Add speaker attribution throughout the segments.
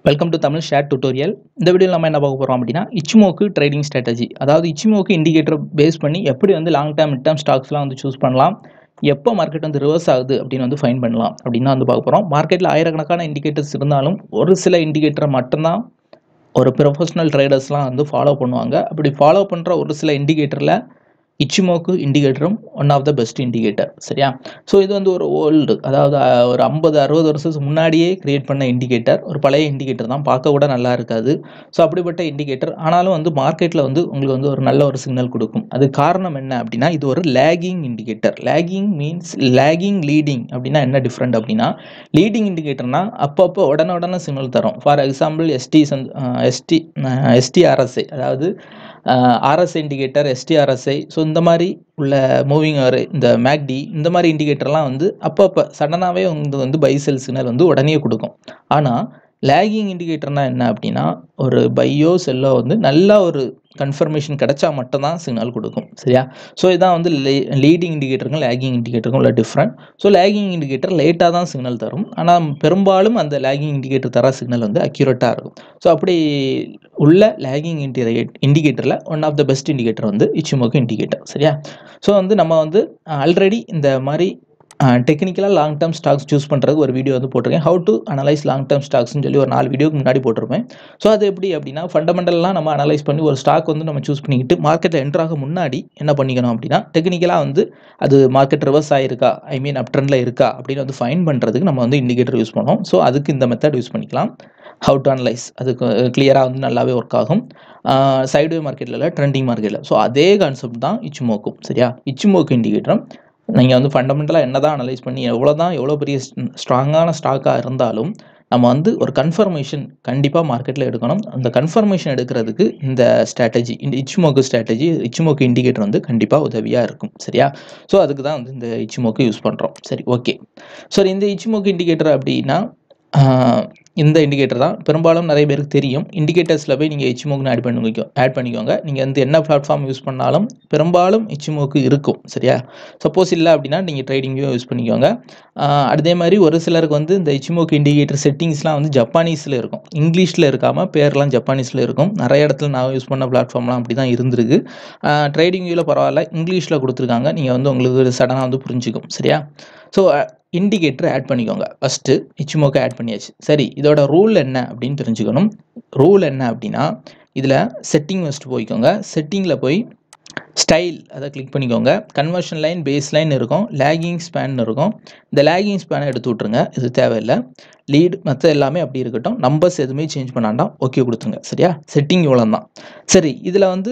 Speaker 1: welcome to Tamil share tutorial இந்த வீடியோவில் நம்ம என்ன பார்க்க போகிறோம் அப்படின்னா இச்சிமோக்கு ட்ரேடிங் ஸ்ட்ராட்டஜி அதாவது இச்சிமோக்கு இண்டிகேட்டர் பேஸ் பண்ணி எப்படி வந்து லாங் டேர்ம் மிட் டேர்ம் ஸ்டாக்ஸ்லாம் வந்து சூஸ் பண்ணலாம் எப்போ மார்க்கெட் வந்து ரிவர்ஸ் ஆகுது அப்படின்னு வந்து ஃபைன் பண்ணலாம் அப்படின்னு வந்து பார்க்க போகிறோம் மார்க்கெட்டில் ஆயிரக்கணக்கான இண்டிகேட்டர்ஸ் இருந்தாலும் ஒரு சில இண்டிகேட்டரை மட்டும்தான் ஒரு ப்ரொஃபஷனல் ட்ரேடர்ஸ்லாம் வந்து ஃபாலோ பண்ணுவாங்க அப்படி ஃபாலோ பண்ணுற ஒரு சில இண்டிகேட்டரில் இச்சிமோக்கு இண்டிகேட்டரும் one of the best indicator சரியா ஸோ இது வந்து ஒரு ஓல்டு அதாவது அஹ், ஒரு ஐம்பது அறுபது வருஷத்துக்கு முன்னாடியே கிரியேட் பண்ண இண்டிகேட்டர் ஒரு பழைய இண்டிகேட்டர் தான் பார்க்க கூட நல்லா இருக்காது ஸோ அப்படிப்பட்ட இண்டிகேட்டர் ஆனாலும் வந்து மார்க்கெட்டில் வந்து உங்களுக்கு வந்து ஒரு நல்ல ஒரு சிக்னல் கொடுக்கும் அது காரணம் என்ன அப்படின்னா இது ஒரு lagging indicator lagging means lagging leading அப்படின்னா என்ன டிஃப்ரெண்ட் அப்படின்னா லீடிங் இண்டிகேட்டர்னா அப்பப்போ உடனே உடனே சிக்னல் தரும் ஃபார் எக்ஸாம்பிள் எஸ்டி எஸ்டி எஸ்டிஆர்எஸ்ஐ அதாவது ஆர்எஸ்ஐ இண்டிகேட்டர் எஸ்டிஆர்எஸ்ஐ ஸோ இந்த மாதிரி உள்ள மூவிங் இந்த மேக்டி இந்த மாதிரி இண்டிகேட்டர்லாம் வந்து அப்பப்போ சடனாகவே வந்து வந்து பை செல் சிக்னல் வந்து உடனே கொடுக்கும் ஆனால் லேகிங் இண்டிகேட்டர்னா என்ன அப்படின்னா ஒரு பையோ செல்லோ வந்து நல்ல ஒரு கன்ஃபர்மேஷன் கிடைச்சா மட்டும்தான் சிக்னல் கொடுக்கும் சரியா ஸோ இதான் வந்து லீடிங் இண்டிகேட்டருக்கும் லேகிங் இண்டிகேட்டருக்கும் உள்ள டிஃப்ரெண்ட் ஸோ லேகிங் இண்டிகேட்டர் லேட்டாக தான் சிக்னல் தரும் ஆனால் பெரும்பாலும் அந்த லேகிங் இண்டிகேட்டர் தர சிக்னல் வந்து அக்யூரேட்டாக இருக்கும் ஸோ அப்படி உள்ள லேகிங் இண்டிகேட் இண்டிகேட்டரில் one of the best indicator வந்து இச்சிமோக்கு இண்டிகேட்டர் சரியா ஸோ வந்து நம்ம வந்து ஆல்ரெடி இந்த மாதிரி டெக்னிக்கலாக லாங் டேர்ம் ஸ்டாக்ஸ் சூஸ் பண்ணுறதுக்கு ஒரு வீடியோ வந்து போட்டிருக்கேன் how to analyse long term ஸ்டாக்ஸ்னு சொல்லி ஒரு நாலு வீடியோக்கு முன்னாடி போட்டிருப்பேன் ஸோ அது எப்படி அப்படின்னா ஃபண்டமெண்டல்லாம் நம்ம அனலைஸ் பண்ணி ஒரு ஸ்டாக் வந்து நம்ம சூஸ் பண்ணிக்கிட்டு மார்க்கெட்டில் என்ட்ரு ஆக முன்னாடி என்ன பண்ணிக்கணும் அப்படின்னா டெக்னிக்கலாக வந்து அது மார்க்கெட் ரிவர்ஸ் ஆயிருக்கா ஐ மீன் அப் ட்ரெண்டில் இருக்கா அப்படின்னு வந்து ஃபைன் பண்ணுறதுக்கு நம்ம வந்து இண்டிகேட்டர் யூஸ் பண்ணோம் ஸோ அதுக்கு இந்த மெத்தட் யூஸ் பண்ணிக்கலாம் ஹவு டு அனலைஸ் அதுக்கு கிளியராக வந்து நல்லாவே ஒர்க் ஆகும் சைடுவே மார்க்கெட்டில் இல்லை ட்ரெண்டிங் மார்க்கெட்டில் ஸோ அதே கான்செப்ட் தான் இச்சுமோக்கும் சரியா இச்சுமோக்கு இண்டிகேட்டரும் நீங்கள் வந்து ஃபண்டமெண்டலாக என்ன தான் அனலைஸ் பண்ணி எவ்வளோ தான் எவ்வளோ பெரிய ஸ்ட்ராங்கான ஸ்டாக்காக இருந்தாலும் நம்ம வந்து ஒரு கன்ஃபர்மேஷன் கண்டிப்பாக மார்க்கெட்டில் எடுக்கணும் அந்த கன்ஃபர்மேஷன் எடுக்கிறதுக்கு இந்த ஸ்ட்ராட்டஜி இந்த இச்சுமோக்கு ஸ்ட்ராட்டஜி இச்சுமோக்கு இண்டிகேட்டர் வந்து கண்டிப்பாக உதவியாக இருக்கும் சரியா ஸோ அதுக்கு தான் வந்து இந்த இச்சுமோக்கு யூஸ் பண்ணுறோம் சரி ஓகே சரி இந்த இச்சுமோக்கு இண்டிகேட்டர் அப்படின்னா ஆஹ், இந்த இண்டிகேட்டர் தான் பெரும்பாலும் நிறைய பேருக்கு தெரியும் இண்டிகேட்டர்ஸில் போய் நீங்கள் இச்சிமோக்னு ஆட் பண்ணிக்கோ ஆட் பண்ணிக்கோங்க நீங்கள் வந்து என்ன பிளாட்ஃபார்ம் யூஸ் பண்ணாலும் பெரும்பாலும் இச்சிமோக்கு இருக்கும் சரியா சப்போஸ் இல்லை அப்படின்னா நீங்கள் ட்ரேடிங்கும் யூஸ் பண்ணிக்கோங்க ஆஹ், அதே மாதிரி ஒரு சிலருக்கு வந்து இந்த இச்சிமோக்கு இண்டிகேட்டர் செட்டிங்ஸ்லாம் வந்து ஜப்பானீஸில் இருக்கும் இங்கிலீஷில் இருக்காமல் பேர்லாம் ஜப்பானீஸில் இருக்கும் நிறைய இடத்துல நான் யூஸ் பண்ண பிளாட்ஃபார்ம்லாம் அப்படி தான் இருந்திருக்கு ட்ரேடிங் வியூவில் பரவாயில்ல இங்கிலீஷில் கொடுத்துருக்காங்க நீங்கள் வந்து உங்களுக்கு சடனாக வந்து புரிஞ்சுக்கும் சரியா ஸோ இண்டிகேட்டர் ஆட் பண்ணிக்கோங்க ஃபஸ்ட்டு இச்சுமோக்கு ஆட் பண்ணியாச்சு சரி இதோட ரூல் என்ன அப்படின்னு தெரிஞ்சுக்கணும் ரூல் என்ன அப்படின்னா இதில் செட்டிங் ஃபஸ்ட்டு போய்க்கோங்க செட்டிங்கில் போய் ஸ்டைல் அதை கிளிக் பண்ணிக்கோங்க கன்வர்ஷன் லைன் பேஸ் லைன் இருக்கும் லேகிங் ஸ்பேன் இருக்கும் இந்த லேகிங் ஸ்பேனை எடுத்து விட்ருங்க இது தேவையில்லை லீட் மற்ற எல்லாமே அப்படி இருக்கட்டும் நம்பர்ஸ் எதுவுமே சேஞ்ச் பண்ணாண்டாம் ஓகே கொடுத்துருங்க சரியா செட்டிங் இவ்வளோ தான் சரி இதில் வந்து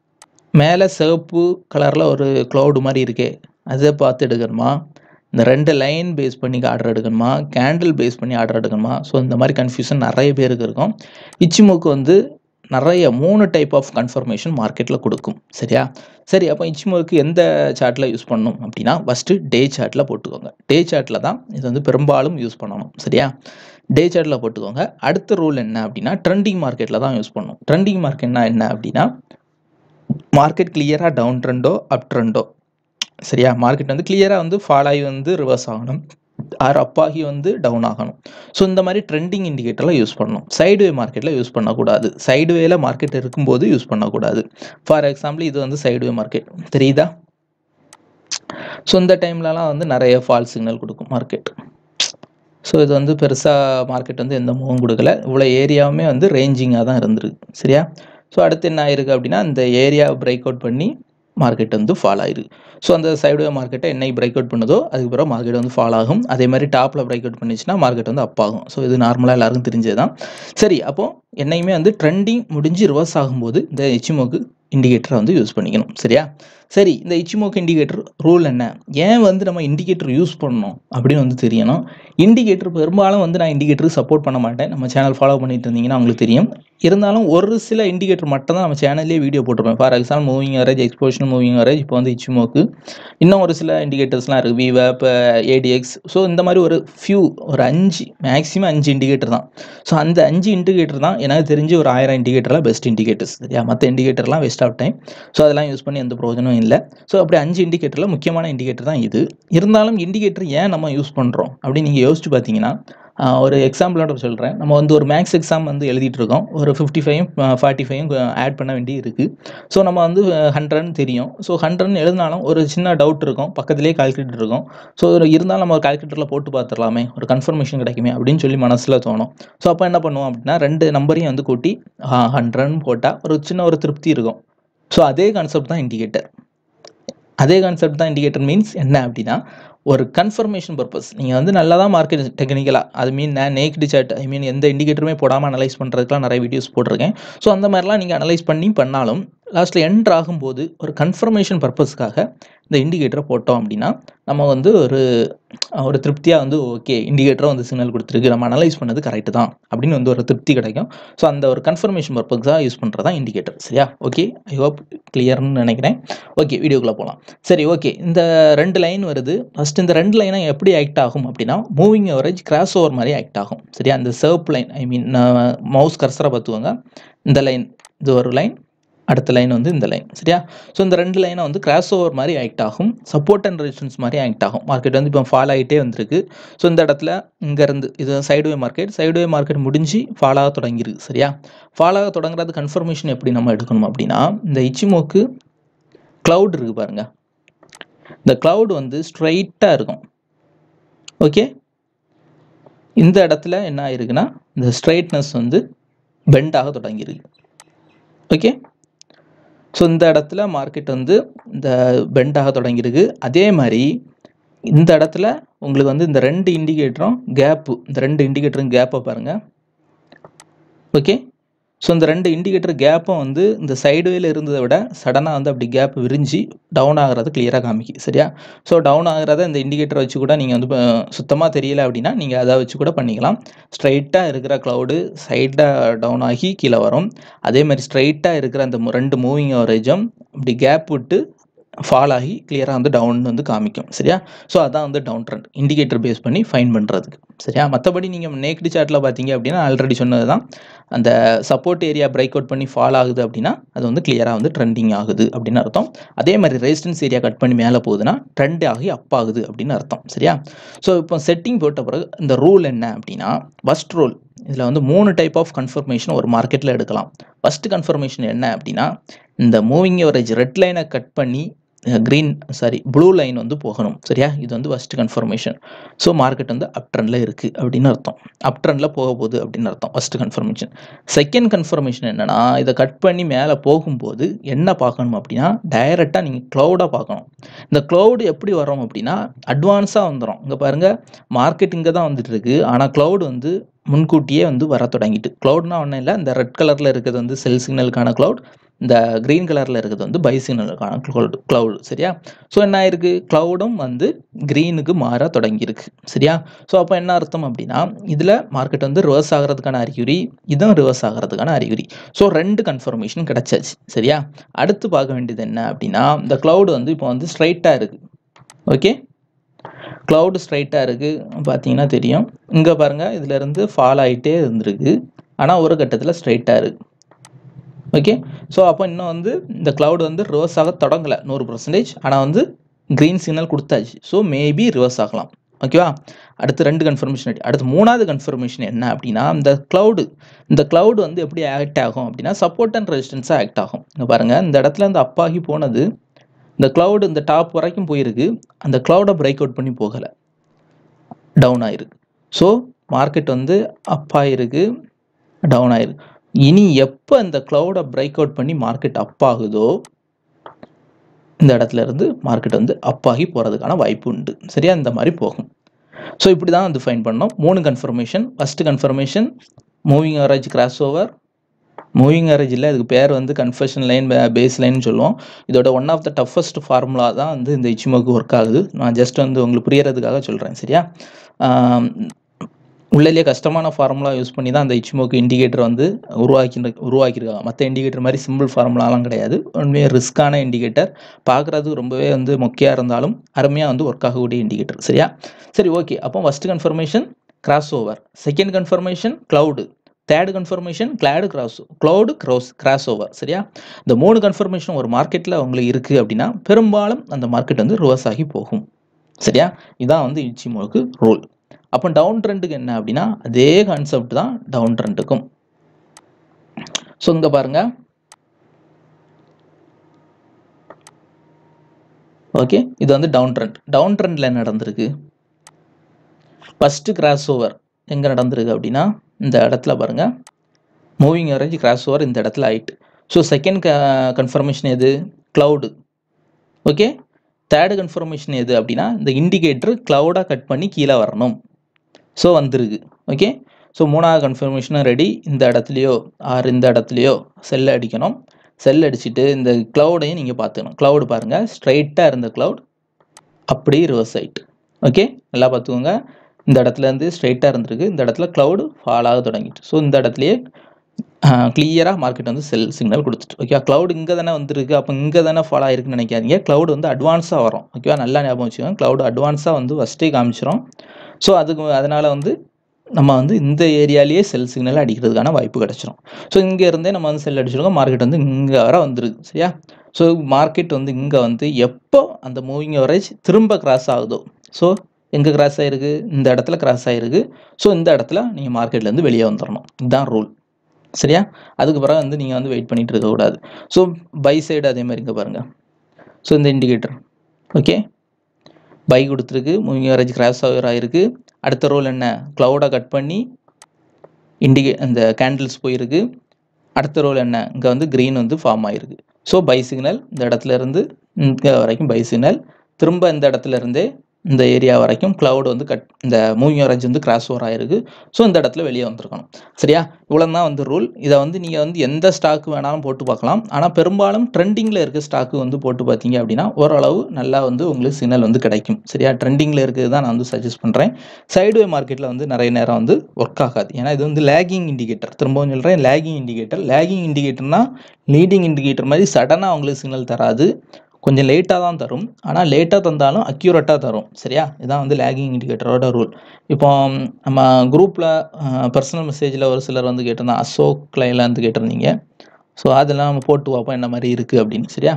Speaker 1: மேலே சிவப்பு கலரில் ஒரு க்ளவுடு மாதிரி இருக்கே அதை பார்த்து எடுக்கணுமா இந்த ரெண்டு லைன் பேஸ் பண்ணி ஆர்டர் எடுக்கணுமா கேண்டில் பேஸ் பண்ணி ஆர்டர் எடுக்கணுமா ஸோ இந்த மாதிரி கன்ஃபியூஷன் நிறைய பேருக்கு இருக்கும் இச்சிமுக்கு வந்து நிறைய மூணு டைப் ஆஃப் கன்ஃபர்மேஷன் மார்க்கெட்டில் கொடுக்கும் சரியா சரி அப்போ இச்சிமுக்கு எந்த சார்ட்டில் யூஸ் பண்ணணும் அப்படின்னா ஃபஸ்ட்டு டே சார்ட்டில் போட்டுக்கோங்க டே சார்ட்டில் தான் இது வந்து பெரும்பாலும் யூஸ் பண்ணணும் சரியா டே சார்ட்டில் போட்டுக்கோங்க அடுத்த ரூல் என்ன அப்படின்னா ட்ரெண்டிங் மார்க்கெட்டில் தான் யூஸ் பண்ணணும் ட்ரெண்டிங் மார்க்கெட்னா என்ன அப்படின்னா மார்க்கெட் கிளியராக டவுன் ட்ரெண்டோ அப் ட்ரெண்டோ சரியா மார்க்கெட் வந்து கிளியராக வந்து ஃபால் ஆகி வந்து ரிவர்ஸ் ஆகணும் ஆர் அப்பாகி வந்து டவுன் ஆகணும் ஸோ இந்த மாதிரி ட்ரெண்டிங் இண்டிகேட்டர்லாம் யூஸ் பண்ணணும் சைடுவே மார்க்கெட்டில் யூஸ் பண்ணக்கூடாது சைடுவேல மார்க்கெட் இருக்கும்போது யூஸ் பண்ணக்கூடாது ஃபார் எக்ஸாம்பிள் இது வந்து சைடுவே மார்க்கெட் தெரியுதா ஸோ இந்த டைம்லலாம் வந்து நிறைய ஃபால் சிக்னல் கொடுக்கும் மார்க்கெட் ஸோ இது வந்து பெருசாக மார்க்கெட் வந்து எந்த மூவும் கொடுக்கல இவ்வளோ ஏரியாவுமே வந்து ரேஞ்சிங்காக தான் இருந்திருக்கு சரியா ஸோ அடுத்து என்ன ஆயிருக்கு அப்படின்னா இந்த ஏரியாவை பிரேக் அவுட் பண்ணி மார்க்கெட் வந்து ஃபால் ஆயிருக்கு ஸோ அந்த சைடுவே மார்க்கெட்டை என்னைக்கு பிரேக் அவுட் பண்ணுதோ அதுக்கு பிறகு மார்க்கெட் வந்து ஃபால் ஆகும் அதே மாதிரி டாப்பில் பிரேக் அவுட் பண்ணிச்சுன்னா மார்க்கெட் வந்து அப் ஆகும் ஸோ இது நார்மலாக எல்லாருக்கும் தெரிஞ்சது தான் சரி அப்போ என்னையுமே வந்து ட்ரெண்டிங் முடிஞ்சு ரிவர்ஸ் ஆகும்போது இந்த இச்சிமோக்கு இண்டிகேட்டரை வந்து யூஸ் பண்ணிக்கணும் சரியா சரி இந்த இச்சிமோக்கு இண்டிகேட்டர் ரூல் என்ன ஏன் வந்து நம்ம இண்டிகேட்டர் யூஸ் பண்ணணும் அப்படின்னு வந்து தெரியணும் இண்டிகேட்டர் பெரும்பாலும் வந்து நான் இண்டிகேட்டருக்கு சப்போர்ட் பண்ண மாட்டேன் நம்ம சேனல் ஃபாலோ பண்ணிட்டு இருந்தீங்கன்னா உங்களுக்கு தெரியும் இருந்தாலும் ஒரு சில இண்டிகேட்டர் மட்டும் தான் நம்ம சேனல்லே வீடியோ போட்டிருப்பேன் for example moving average exponential moving average இப்போ வந்து இச்சிமோக்கு இன்னும் ஒரு சில இண்டிகேட்டர்ஸ்லாம் இருக்குது விவா இப்போ ஏடிஎக்ஸ் ஸோ இந்த மாதிரி ஒரு ஃபியூ ஒரு அஞ்சு மேக்ஸிமம் அஞ்சு இண்டிகேட்டர் தான் ஸோ அந்த அஞ்சு இண்டிகேட்டர் தான் எனக்கு தெரிஞ்சு ஒரு ஆயிரம் இண்டிகேட்டர்லாம் பெஸ்ட் இண்டிகேட்டர்ஸ் சரியா மற்ற இண்டிகேட்டர்லாம் வேஸ்ட் ஆஃப் டைம் ஸோ அதெல்லாம் யூஸ் பண்ணி எந்த பிரயோஜனமும் இல்லை ஸோ அப்படி அஞ்சு இண்டிகேட்டரில் முக்கியமான இண்டிகேட்டர் தான் இது இருந்தாலும் இண்டிகேட்டர் ஏன் நம்ம யூஸ் பண்ணுறோம் அப்படின்னு நீங்கள் யோசிச்சு பார்த்தீங்கன்னா ஆஹ் ஒரு எக்ஸாம்பிளோட சொல்கிறேன் நம்ம வந்து ஒரு மேக்ஸ் எக்ஸாம் வந்து எழுதிட்டு இருக்கோம் ஒரு fifty five forty five add பண்ண வேண்டி இருக்குது ஸோ நம்ம வந்து ஹண்ட்ரட்னு தெரியும் ஸோ ஹண்ட்ரட்னு எழுதினாலும் ஒரு சின்ன டவுட் இருக்கும் பக்கத்துலேயே கால்குலேட்டர் இருக்கும் ஸோ இருந்தாலும் நம்ம ஒரு கால்குலேட்டரில் போட்டு பார்த்துடலாமே ஒரு கன்ஃபர்மேஷன் கிடைக்குமே அப்படின்னு சொல்லி மனசில் தோணும் ஸோ அப்போ என்ன பண்ணுவோம் அப்படின்னா ரெண்டு நம்பரையும் வந்து கூட்டி ஹண்ட்ரட்னு போட்டால் ஒரு சின்ன ஒரு திருப்தி இருக்கும் ஸோ அதே கான்செப்ட் தான் இண்டிகேட்டர் அதே கான்செப்ட் தான் இண்டிகேட்டர் மீன்ஸ் என்ன அப்படின்னா ஒரு கன்ஃபர்மேஷன் பர்பஸ் நீங்கள் வந்து நல்லா தான் மார்க்கெட் டெக்னிக்கலாக அது மீன் நான் நேக்டு சாட் ஐ மீன் எந்த இண்டிகேட்டருமே போடாமல் அனலைஸ் பண்ணுறதுக்குலாம் நிறைய வீடியோஸ் போட்டிருக்கேன் ஸோ அந்த மாதிரிலாம் நீங்கள் அனலைஸ் பண்ணி பண்ணாலும் லாஸ்ட்டில் என்ட்ரு ஆகும்போது ஒரு கன்ஃபர்மேஷன் பர்பஸ்க்காக இந்த இண்டிகேட்டரை போட்டோம் அப்படின்னா நம்ம வந்து ஒரு ஒரு திருப்தியாக வந்து ஓகே இண்டிகேட்டரை வந்து சிக்னல் கொடுத்துருக்கு நம்ம அனலைஸ் பண்ணது கரெக்டு தான் அப்படின்னு வந்து ஒரு திருப்தி கிடைக்கும் ஸோ அந்த ஒரு கன்ஃபர்மேஷன் பர்பஸாக யூஸ் பண்ணுறது தான் இண்டிகேட்டர் சரியா ஓகே ஐ ஹோப் கிளியர்னு நினைக்கிறேன் ஓகே வீடியோக்குள்ளே போகலாம் சரி ஓகே இந்த ரெண்டு லைன் வருது ஃபஸ்ட் இந்த ரெண்டு லைனும் எப்படி ஆக்ட் ஆகும் அப்படின்னா மூவிங் அவரேஜ் கிராஸ் ஓவர் மாதிரி ஆக்ட் ஆகும் சரியா அந்த சர்ப் லைன் ஐ மீன் மவுஸ் கர்சரை பார்த்துவாங்க இந்த லைன் இது ஒரு லைன் அடுத்த லைன் வந்து இந்த லைன் சரியா ஸோ இந்த ரெண்டு லைனை வந்து கிராஸ் ஓவர் மாதிரி ஆக்ட் ஆகும் சப்போர்ட் அண்ட் ரெசிஸ்டன்ஸ் மாதிரி ஆக்ட் ஆகும் மார்க்கெட் வந்து இப்போ ஃபால் ஆகிட்டே வந்திருக்கு ஸோ இந்த இடத்துல இங்கேருந்து இது சைடுவே மார்க்கெட் சைடுவே மார்க்கெட் முடிஞ்சு ஃபால் ஆக தொடங்கிருக்கு சரியா ஃபால் ஆக தொடங்குறது கன்ஃபர்மேஷன் எப்படி நம்ம எடுக்கணும் அப்படின்னா இந்த இச்சிமோக்கு க்ளவுட் இருக்குது பாருங்க இந்த க்ளவுட் வந்து ஸ்ட்ரைட்டாக இருக்கும் ஓகே இந்த இடத்துல என்ன ஆயிருக்குன்னா இந்த ஸ்ட்ரைட்னஸ் வந்து பெண்ட் ஆக தொடங்கியிருக்கு ஓகே ஸோ இந்த இடத்துல மார்க்கெட் வந்து இந்த பெண்ட் ஆக தொடங்கியிருக்கு அதே மாதிரி இந்த இடத்துல உங்களுக்கு வந்து இந்த ரெண்டு இண்டிகேட்டரும் கேப்பு இந்த ரெண்டு இண்டிகேட்டரும் கேப்பை பாருங்கள் ஓகே ஸோ இந்த ரெண்டு இண்டிகேட்டர் கேப்பும் வந்து இந்த சைடுவேல இருந்ததை விட சடனாக வந்து அப்படி கேப் விரிஞ்சு டவுன் ஆகிறது கிளியராக காமிக்கு சரியா ஸோ டவுன் ஆகிறத இந்த இண்டிகேட்டர் வச்சு கூட நீங்கள் வந்து சுத்தமாக தெரியல அப்படின்னா நீங்கள் அதை வச்சு கூட பண்ணிக்கலாம் ஸ்ட்ரைட்டாக இருக்கிற க்ளவுடு சைடாக டவுன் ஆகி கீழே வரும் அதே மாதிரி ஸ்ட்ரைட்டாக இருக்கிற அந்த மு- ரெண்டு மூவிங் அவரேஜும் இப்படி கேப் விட்டு ஃபால் ஆகி கிளியராக வந்து டவுன் வந்து காமிக்கும் சரியா ஸோ அதான் வந்து டவுன் ட்ரெண்ட் இண்டிகேட்டர் பேஸ் பண்ணி ஃபைன் பண்ணுறதுக்கு சரியா மற்றபடி நீங்கள் நேக்டு சார்ட்டில் பார்த்தீங்க அப்படின்னா ஆல்ரெடி சொன்னது தான் அந்த சப்போர்ட் ஏரியா பிரேக் அவுட் பண்ணி ஃபால் ஆகுது அப்படின்னா அது வந்து கிளியராக வந்து ட்ரெண்டிங் ஆகுது அப்படின்னு அர்த்தம் அதே மாதிரி ரெசிஸ்டன்ஸ் ஏரியா கட் பண்ணி மேலே போகுதுன்னா ட்ரெண்ட் ஆகி அப் ஆகுது அப்படின்னு அர்த்தம் சரியா ஸோ இப்போ செட்டிங் போட்ட பிறகு இந்த ரூல் என்ன அப்படின்னா ஃபஸ்ட் ரூல் இதில் வந்து மூணு டைப் ஆஃப் கன்ஃபர்மேஷன் ஒரு மார்க்கெட்டில் எடுக்கலாம் ஃபர்ஸ்ட் கன்ஃபர்மேஷன் என்ன அப்படின்னா இந்த மூவிங் எவரேஜ் ரெட் லைனை கட் பண்ணி க்ரீன் சாரி ப்ளூ லைன் வந்து போகணும் சரியா இது வந்து ஃபஸ்ட்டு கன்ஃபர்மேஷன் ஸோ மார்க்கெட் வந்து அப் ட்ரெண்டில் இருக்குது அப்படின்னு அர்த்தம் அப் ட்ரெண்டில் போக போகுது அப்படின்னு அர்த்தம் ஃபஸ்ட்டு கன்ஃபர்மேஷன் செகண்ட் கன்ஃபர்மேஷன் என்னன்னா இதை கட் பண்ணி மேலே போகும்போது என்ன பார்க்கணும் அப்படின்னா டைரெக்டாக நீங்கள் க்ளவுடாக பார்க்கணும் இந்த க்ளவுடு எப்படி வரும் அப்படின்னா அட்வான்ஸாக வந்துடும் இங்கே பாருங்கள் மார்க்கெட் இங்கே தான் வந்துட்டு இருக்கு ஆனால் க்ளவுட் வந்து முன்கூட்டியே வந்து வர தொடங்கிட்டு க்ளவுட்னா ஒன்றும் இல்லை இந்த ரெட் கலரில் இருக்கிறது வந்து செல் சிக்னலுக்கான க்ளவுட் இந்த க்ரீன் கலரில் இருக்கிறது வந்து பை சிக்னலுக்கான க்ளவுட் க்ளவுட் சரியா ஸோ என்ன ஆயிருக்கு க்ளவுடும் வந்து க்ரீனுக்கு மாற தொடங்கியிருக்கு சரியா ஸோ அப்போ என்ன அர்த்தம் அப்படின்னா இதில் மார்க்கெட் வந்து ரிவர்ஸ் ஆகிறதுக்கான அறிகுறி இதுவும் ரிவர்ஸ் ஆகிறதுக்கான அறிகுறி ஸோ ரெண்டு கன்ஃபர்மேஷன் கிடைச்சாச்சு சரியா அடுத்து பார்க்க வேண்டியது என்ன அப்படின்னா இந்த க்ளவுட் வந்து இப்போ வந்து ஸ்ட்ரைட்டாக இருக்குது ஓகே க்ளவுட் ஸ்ட்ரைட்டாக இருக்குது பார்த்தீங்கன்னா தெரியும் இங்கே பாருங்கள் இதிலேருந்து ஃபால் ஆகிட்டே இருந்திருக்கு ஆனால் ஒரு கட்டத்தில் ஸ்ட்ரைட்டாக இருக்குது ஓகே ஸோ அப்போ இன்னும் வந்து இந்த க்ளவுட் வந்து ரிவர்ஸ் ஆக தொடங்கலை நூறு பர்சன்டேஜ் ஆனால் வந்து க்ரீன் சிக்னல் கொடுத்தாச்சு ஸோ மேபி ரிவர்ஸ் ஆகலாம் ஓகேவா அடுத்து ரெண்டு கன்ஃபர்மேஷன் அடுத்து மூணாவது கன்ஃபர்மேஷன் என்ன அப்படின்னா இந்த க்ளவுடு இந்த க்ளவுட் வந்து எப்படி ஆக்ட் ஆகும் அப்படின்னா சப்போர்ட் அண்ட் ரெசிஸ்டன்ஸாக ஆக்ட் ஆகும் இங்கே பாருங்கள் இந்த இடத்துல இந்த அப்பாகி போனது இந்த க்ளவுட் இந்த டாப் வரைக்கும் போயிருக்கு அந்த க்ளவுடை பிரேக் அவுட் பண்ணி போகலை டவுன் ஆயிருக்கு ஸோ மார்க்கெட் வந்து அப் ஆயிருக்கு டவுன் ஆயிருக்கு இனி எப்போ இந்த க்ளவுடை பிரேக் அவுட் பண்ணி மார்க்கெட் அப் ஆகுதோ இந்த இடத்துல இருந்து மார்க்கெட் வந்து அப் ஆகி போகிறதுக்கான வாய்ப்பு உண்டு சரியா இந்த மாதிரி போகும் ஸோ இப்படி தான் வந்து ஃபைன் பண்ணோம் மூணு confirmation first confirmation moving average cross over moving average இல்லை இதுக்கு பேர் வந்து கன்ஃபர்ஷன் லைன் பேஸ் லைன் சொல்லுவோம் இதோட one of the toughest formula தான் வந்து இந்த இச்சிமோக்கு ஒர்க் ஆகுது நான் ஜஸ்ட் வந்து உங்களுக்கு புரியறதுக்காக சொல்கிறேன் சரியா ஆம், உள்ளேயே கஷ்டமான ஃபார்முலா யூஸ் பண்ணி தான் அந்த இச்சிமோக்கு இண்டிகேட்டர் வந்து உருவாக்கி உருவாக்கியிருக்காங்க மற்ற இண்டிகேட்டர் மாதிரி சிம்பிள் ஃபார்முலாலாம் கிடையாது உண்மையாக ரிஸ்க்கான இண்டிகேட்டர் பார்க்குறது ரொம்பவே வந்து மொக்கையாக இருந்தாலும் அருமையாக வந்து ஒர்க் ஆகக்கூடிய இண்டிகேட்டர் சரியா சரி ஓகே அப்போ first confirmation cross over second confirmation cloud third confirmation cloud cross cloud cross cross over சரியா இந்த மூணு கன்ஃபர்மேஷன் ஒரு மார்க்கெட்டில் உங்களுக்கு இருக்குது அப்படின்னா பெரும்பாலும் அந்த மார்க்கெட் வந்து ரிவர்ஸ் ஆகி போகும் சரியா இதான் வந்து இச்சிமோக்கு ரூல் அப்போ டவுன் ட்ரெண்டுக்கு என்ன அப்படின்னா அதே கான்செப்ட் தான் டவுன் ட்ரெண்டுக்கும் ஸோ இங்கே பாருங்க ஓகே இது வந்து டவுன் ட்ரெண்ட் டவுன் ட்ரெண்டில் என்ன நடந்திருக்கு ஃபஸ்ட்டு கிராஸ் ஓவர் எங்கே நடந்திருக்கு அப்படின்னா இந்த இடத்துல பாருங்க மூவிங் அவரேஜ் கிராஸ் ஓவர் இந்த இடத்துல ஆயிட்டு ஸோ செகண்ட் கன்ஃபர்மேஷன் எது க்ளவுடு ஓகே தேர்டு கன்ஃபர்மேஷன் எது அப்படின்னா இந்த இண்டிகேட்டர் க்ளவுடாக கட் பண்ணி கீழே வரணும் ஸோ வந்திருக்கு ஓகே ஸோ மூணாவது கன்ஃபர்மேஷனும் ரெடி இந்த இடத்துலையோ ஆர் இந்த இடத்துலையோ செல்லை அடிக்கணும் செல் அடிச்சுட்டு இந்த க்ளவுடையும் நீங்கள் பார்த்துக்கணும் க்ளவுடு பாருங்கள் ஸ்ட்ரைட்டாக இருந்த க்ளவுட் அப்படியே ரிவர்ஸ் ஆயிட்டு ஓகே நல்லா பார்த்துக்கோங்க இந்த இடத்துல இருந்து ஸ்ட்ரைட்டாக இருந்திருக்கு இந்த இடத்துல க்ளவுடு ஃபால் ஆக தொடங்கிட்டு ஸோ இந்த இடத்துலையே கிளியராக மார்க்கெட் வந்து செல் சிக்னல் கொடுத்துட்டு ஓகே க்ளவுட் இங்கே தானே வந்திருக்கு அப்போ இங்கே தானே ஃபால் ஆயிருக்குன்னு நினைக்காதீங்க க்ளவுட் வந்து அட்வான்ஸாக வரும் ஓகேவா நல்லா ஞாபகம் வச்சுக்கோங்க க்ளவுட் அட்வான்ஸாக வந்து ஃபஸ்ட்டே காமிச்சிரும் ஸோ அதுக்கு அதனால் வந்து நம்ம வந்து இந்த ஏரியாலேயே செல் சிக்னல் அடிக்கிறதுக்கான வாய்ப்பு கிடச்சிரும் ஸோ இங்கே இருந்தே நம்ம வந்து செல் அடிச்சிருக்கோம் மார்க்கெட் வந்து இங்கே வர வந்துருக்கு சரியா ஸோ மார்க்கெட் வந்து இங்கே வந்து எப்போ அந்த மூவிங் அவரேஜ் திரும்ப கிராஸ் ஆகுதோ ஸோ எங்கே கிராஸ் ஆகிருக்கு இந்த இடத்துல கிராஸ் ஆகிருக்கு ஸோ இந்த இடத்துல நீங்கள் மார்க்கெட்லேருந்து வெளியே வந்துடணும் இதுதான் ரூல் சரியா அதுக்கு பிறகு வந்து நீங்கள் வந்து வெயிட் பண்ணிட்டு இருக்கக்கூடாது ஸோ பை சைடு அதே மாதிரி இங்கே பாருங்கள் ஸோ இந்த இண்டிகேட்டர் ஓகே பை கொடுத்துருக்கு மூவிங் அவரேஜ் கிராஸ் ஓவர் ஆகிருக்கு அடுத்த ரோல் என்ன க்ளவுடை கட் பண்ணி இண்டிகே இந்த கேண்டில்ஸ் போயிருக்கு அடுத்த ரோல் என்ன இங்கே வந்து க்ரீன் வந்து ஃபார்ம் ஆகிருக்கு ஸோ பை சிக்னல் இந்த இடத்துல இருந்து இங்கே வரைக்கும் பை சிக்னல் திரும்ப இந்த இடத்துல இருந்தே இந்த ஏரியா வரைக்கும் cloud வந்து கட் இந்த மூவிங் அவரேஜ் வந்து கிராஸ் ஓவர் ஆயிருக்கு ஸோ இந்த இடத்துல வெளியே வந்திருக்கணும் சரியா இவ்வளோ தான் வந்து ரூல் இதை வந்து நீங்கள் வந்து எந்த ஸ்டாக் வேணாலும் போட்டு பார்க்கலாம் ஆனால் பெரும்பாலும் ட்ரெண்டிங்கில் இருக்க ஸ்டாக்கு வந்து போட்டு பார்த்தீங்க அப்படின்னா ஓரளவு நல்லா வந்து உங்களுக்கு சிக்னல் வந்து கிடைக்கும் சரியா ட்ரெண்டிங்கில் இருக்கிறது தான் நான் வந்து சஜஸ்ட் பண்ணுறேன் சைடுவே மார்க்கெட்டில் வந்து நிறைய நேரம் வந்து ஒர்க் ஆகாது ஏன்னா இது வந்து லேகிங் இண்டிகேட்டர் திரும்பவும் சொல்கிறேன் லேகிங் இண்டிகேட்டர் லேகிங் இண்டிகேட்டர்னா லீடிங் இண்டிகேட்டர் மாதிரி சடனாக உங்களுக்கு சிக்னல் தராது கொஞ்சம் லேட்டாக தான் தரும் ஆனால் லேட்டாக தந்தாலும் அக்யூரேட்டாக தரும் சரியா இதான் வந்து லேகிங் இண்டிகேட்டரோட ரூல் இப்போ ம், நம்ம குரூப்பில் பர்சனல் மெசேஜில் ஒரு சிலர் வந்து கேட்டிருந்தாங்க அசோக் லைனில் வந்து கேட்டிருந்தீங்க ஸோ அதெல்லாம் நம்ம போட்டு பார்ப்போம் என்ன மாதிரி இருக்குது அப்படின்னு சரியா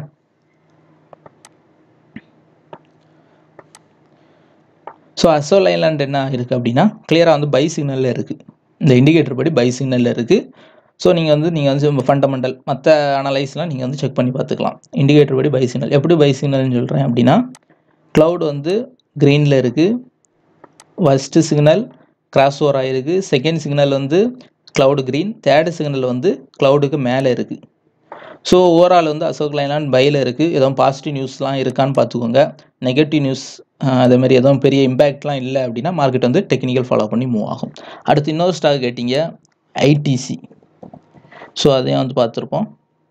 Speaker 1: ஸோ அசோ லைலாண்ட் என்ன இருக்குது அப்படின்னா கிளியராக வந்து பை சிக்னலில் இருக்குது இந்த இண்டிகேட்டர் படி பை சிக்னலில் இருக்குது ஸோ நீங்கள் வந்து நீங்கள் வந்து ஃபண்டமெண்டல் மற்ற அனலைஸ்லாம் நீங்கள் வந்து செக் பண்ணி பார்த்துக்கலாம் இண்டிகேட்டர் படி பை சிக்னல் எப்படி பை சிக்னல்னு சொல்கிறேன் அப்படின்னா க்ளவுட் வந்து க்ரீனில் இருக்குது ஃபஸ்ட்டு சிக்னல் கிராஸ் ஓவர் ஆகிருக்கு செகண்ட் சிக்னல் வந்து க்ளவுடு க்ரீன் தேர்டு சிக்னல் வந்து க்ளவுடுக்கு மேலே இருக்குது ஸோ ஓவரால் வந்து அசோக் லைலாண்ட் பையில் இருக்குது எதுவும் பாசிட்டிவ் நியூஸ்லாம் இருக்கான்னு பார்த்துக்கோங்க நெகட்டிவ் நியூஸ் அதே மாதிரி எதுவும் பெரிய இம்பேக்ட்லாம் இல்லை அப்படின்னா மார்க்கெட் வந்து டெக்னிக்கல் ஃபாலோ பண்ணி மூவ் ஆகும் அடுத்து இன்னொரு ஸ்டாக் கேட்டிங்க ஐடிசி ஸோ அதையும் வந்து பார்த்துருப்போம்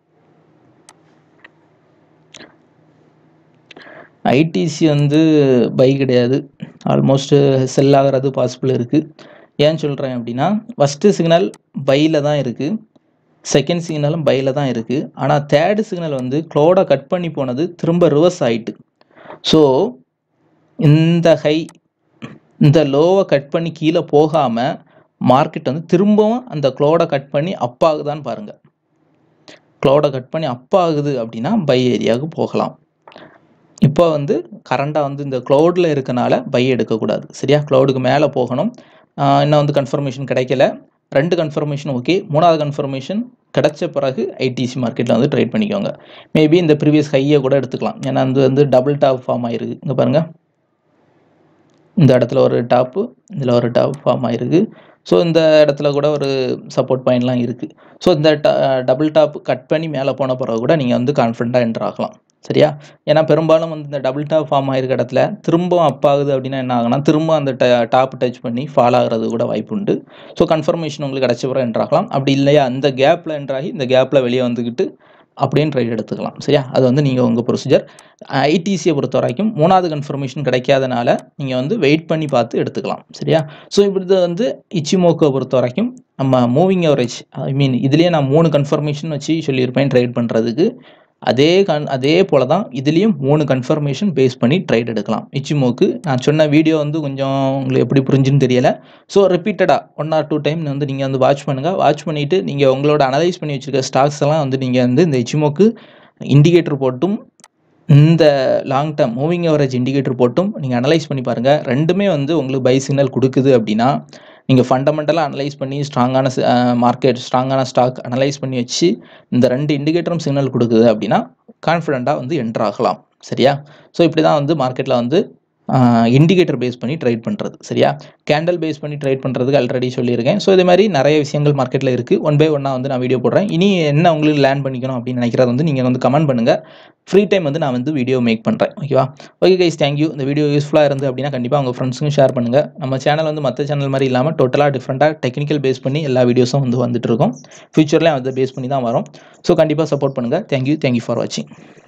Speaker 1: ஐடிசி வந்து பை கிடையாது ஆல்மோஸ்ட் செல் ஆகிறது பாசிபிள் இருக்குது ஏன் சொல்கிறேன் அப்படின்னா ஃபஸ்ட்டு சிக்னல் பையில் தான் இருக்குது செகண்ட் சிக்னலும் பையில் தான் இருக்குது ஆனால் தேர்டு சிக்னல் வந்து க்ளோடை கட் பண்ணி போனது திரும்ப ரிவர்ஸ் ஆயிட்டு ஸோ இந்த ஹை இந்த லோவை கட் பண்ணி கீழே போகாமல் மார்க்கெட் வந்து திரும்பவும் அந்த க்ளோடை கட் பண்ணி அப் ஆகுதான்னு பாருங்கள் க்ளோடை கட் பண்ணி அப் ஆகுது அப்படின்னா பை ஏரியாவுக்கு போகலாம் இப்போ வந்து கரண்டாக வந்து இந்த க்ளவுடில் இருக்கனால பை எடுக்கக்கூடாது சரியா க்ளவுடுக்கு மேலே போகணும் ஆஹ் இன்னும் வந்து கன்ஃபர்மேஷன் கிடைக்கல ரெண்டு கன்ஃபர்மேஷன் ஓகே மூணாவது கன்ஃபர்மேஷன் கிடைச்ச பிறகு ஐடிசி மார்க்கெட்டில் வந்து ட்ரேட் பண்ணிக்கோங்க மேபி இந்த ப்ரீவியஸ் ஹையை கூட எடுத்துக்கலாம் ஏன்னா அது வந்து டபுள் டாப் ஃபார்ம் ஆயிருக்கு இங்கே பாருங்கள் இந்த இடத்துல ஒரு டாப்பு இதில் ஒரு டாப் ஃபார்ம் ஆயிருக்கு ஸோ இந்த இடத்துல கூட ஒரு சப்போர்ட் பாயிண்ட்லாம் இருக்குது ஸோ இந்த டபுள் டாப் கட் பண்ணி மேலே போன பிறகு கூட நீங்கள் வந்து கான்ஃபிடண்ட்டாக என்டர் ஆகலாம் சரியா ஏன்னா பெரும்பாலும் வந்து இந்த டபுள் டாப் ஃபார்ம் ஆயிருக்க இடத்துல திரும்பவும் அப் ஆகுது அப்படின்னா என்ன ஆகுனா திரும்ப அந்த டாப் டச் பண்ணி ஃபால் ஆகிறது கூட வாய்ப்பு உண்டு ஸோ கன்ஃபர்மேஷன் உங்களுக்கு கிடைச்ச பிறகு என்டர் ஆகலாம் அப்படி இல்லையா அந்த கேப்பில் என்டர் ஆகி இந்த கேப்பில் வெளியே வந்துக்கிட்டு அப்படியே ட்ரேட் எடுத்துக்கலாம் சரியா அது வந்து நீங்கள் உங்கள் ப்ரொசீஜர் ஐடிசியை பொறுத்த வரைக்கும் மூணாவது கன்ஃபர்மேஷன் கிடைக்காதனால நீங்கள் வந்து வெயிட் பண்ணி பார்த்து எடுத்துக்கலாம் சரியா ஸோ இப்படி இது வந்து இச்சிமோக்கை பொறுத்த வரைக்கும் நம்ம மூவிங் அவரேஜ் ஐ மீன் இதுலேயே நான் மூணு கன்ஃபர்மேஷன் வச்சு சொல்லியிருப்பேன் ட்ரேட் பண்ணுறதுக்கு அதே கன் அதே போல தான் இதுலேயும் மூணு கன்ஃபர்மேஷன் பேஸ் பண்ணி ட்ரேட் எடுக்கலாம் இச்சிமோக்கு நான் சொன்ன வீடியோ வந்து கொஞ்சம் உங்களுக்கு எப்படி புரிஞ்சுன்னு தெரியல ஸோ ரிப்பீட்டடாக ஒன் ஆர் டூ டைம் வந்து நீங்கள் வந்து வாட்ச் பண்ணுங்கள் வாட்ச் பண்ணிவிட்டு நீங்கள் உங்களோட அனலைஸ் பண்ணி வச்சுருக்க ஸ்டாக்ஸ் எல்லாம் வந்து நீங்கள் வந்து இந்த இச்சிமோக்கு இண்டிகேட்டர் போட்டும் இந்த long term moving average indicator போட்டும் நீங்கள் அனலைஸ் பண்ணி பாருங்கள் ரெண்டுமே வந்து உங்களுக்கு பை சிக்னல் கொடுக்குது அப்படின்னா நீங்கள் ஃபண்டமெண்டலாக அனலைஸ் பண்ணி ஸ்ட்ராங்கான மார்க்கெட் ஸ்ட்ராங்கான ஸ்டாக் அனலைஸ் பண்ணி வச்சு இந்த ரெண்டு இண்டிகேட்டரும் சிக்னல் கொடுக்குது அப்படின்னா கான்ஃபிடெண்ட்டாக வந்து என்டர் ஆகலாம் சரியா ஸோ இப்படி தான் வந்து மார்க்கெட்டில் வந்து இண்டிகேட்டர் பேஸ் பண்ணி ட்ரேட் பண்ணுறது சரியா கேண்டல் பேஸ் பண்ணி ட்ரேட் பண்ணுறதுக்கு ஆல்ரெடி சொல்லியிருக்கேன் ஸோ இது மாதிரி நிறைய விஷயங்கள் மார்க்கெட்டில் இருக்குது ஒன் பை ஒன்னாக வந்து நான் வீடியோ போடுறேன் இனி என்ன உங்களுக்கு லேர்ன் பண்ணிக்கணும் அப்படின்னு நினைக்கிறது வந்து நீங்கள் வந்து கமெண்ட் பண்ணுங்கள் ஃப்ரீ டைம் வந்து நான் வந்து வீடியோ மேக் பண்ணுறேன் ஓகேவா ஓகே கைஸ் தேங்க்யூ இந்த வீடியோ யூஸ்ஃபுல்லாக இருந்து அப்படின்னா கண்டிப்பாக உங்கள் ஃப்ரெண்ட்ஸுக்கும் ஷேர் பண்ணுங்கள் நம்ம சேனல் வந்து மற்ற சேனல் மாதிரி இல்லாமல் டோட்டலாக டிஃப்ரெண்ட்டாக டெக்னிக்கல் பேஸ் பண்ணி எல்லா வீடியோஸும் வந்து வந்துட்டு இருக்கும் ஃபியூச்சர்லேயும் அதை பேஸ் பண்ணி தான் வரும் ஸோ கண்டிப்பாக சப்போர்ட் பண்ணுங்கள் தேங்க்யூ தேங்க்யூ ஃபார் வாட்சிங்